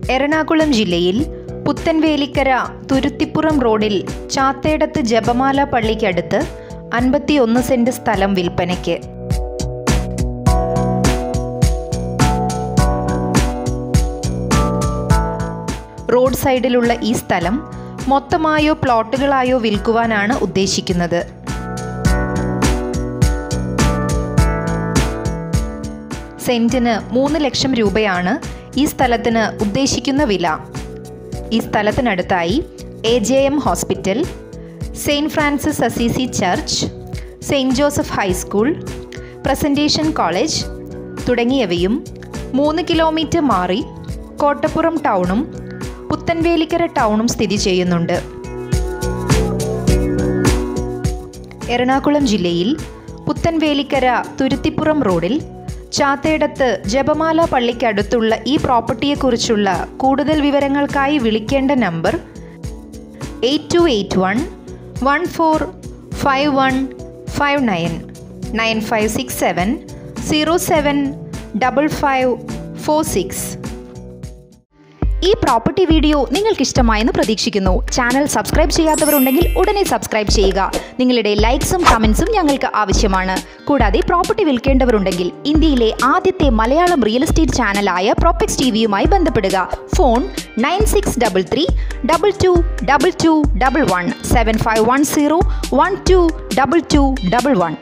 എറണാകുളം ജില്ലയിൽ പുത്തൻവേലിക്കര തുരുത്തിപ്പുറം റോഡിൽ ചാത്തേടത്ത് ജപമാല പള്ളിക്കടുത്ത് അൻപത്തിയൊന്ന് സെന്റ് സ്ഥലം വിൽപ്പനയ്ക്ക് റോഡ് സൈഡിലുള്ള ഈ സ്ഥലം മൊത്തമായോ പ്ലോട്ടുകളായോ വിൽക്കുവാനാണ് ഉദ്ദേശിക്കുന്നത് സെന്റിന് മൂന്ന് ലക്ഷം രൂപയാണ് ഈ സ്ഥലത്തിന് ഉദ്ദേശിക്കുന്ന വില ഈ സ്ഥലത്തിനടുത്തായി A J M hospital saint Francis Assisi church saint Joseph high school presentation college തുടങ്ങിയവയും മൂന്ന് കിലോമീറ്റർ മാറി കോട്ടപ്പുറം ടൗണും പുത്തൻവേലിക്കര ടൗണും സ്ഥിതി ചെയ്യുന്നുണ്ട് എറണാകുളം ജില്ലയിൽ പുത്തൻവേലിക്കര തുരുത്തിപ്പുറം റോഡിൽ ചാത്തേടത്ത് ജപമാല പള്ളിക്കടുത്തുള്ള ഈ പ്രോപ്പർട്ടിയെക്കുറിച്ചുള്ള കൂടുതൽ വിവരങ്ങൾക്കായി വിളിക്കേണ്ട number eight two eight one one four five one five nine nine five six seven zero seven double five four six ഈ പ്രോപ്പർട്ടി വീഡിയോ നിങ്ങൾക്ക് ഇഷ്ടമായെന്ന് പ്രതീക്ഷിക്കുന്നു ചാനൽ സബ്സ്ക്രൈബ് ചെയ്യാത്തവരുണ്ടെങ്കിൽ ഉടനെ സബ്സ്ക്രൈബ് ചെയ്യുക നിങ്ങളുടെ ലൈക്സും കമൻസും ഞങ്ങൾക്ക് ആവശ്യമാണ് കൂടാതെ പ്രോപ്പർട്ടി വിൽക്കേണ്ടവരുണ്ടെങ്കിൽ ഇന്ത്യയിലെ ആദ്യത്തെ മലയാളം റിയൽ എസ്റ്റേറ്റ് ചാനലായ പ്രോപ്പക്സ് ടി വിയുമായി ബന്ധപ്പെടുക phone nine six double three double two double two double one seven five one zero one two double two double one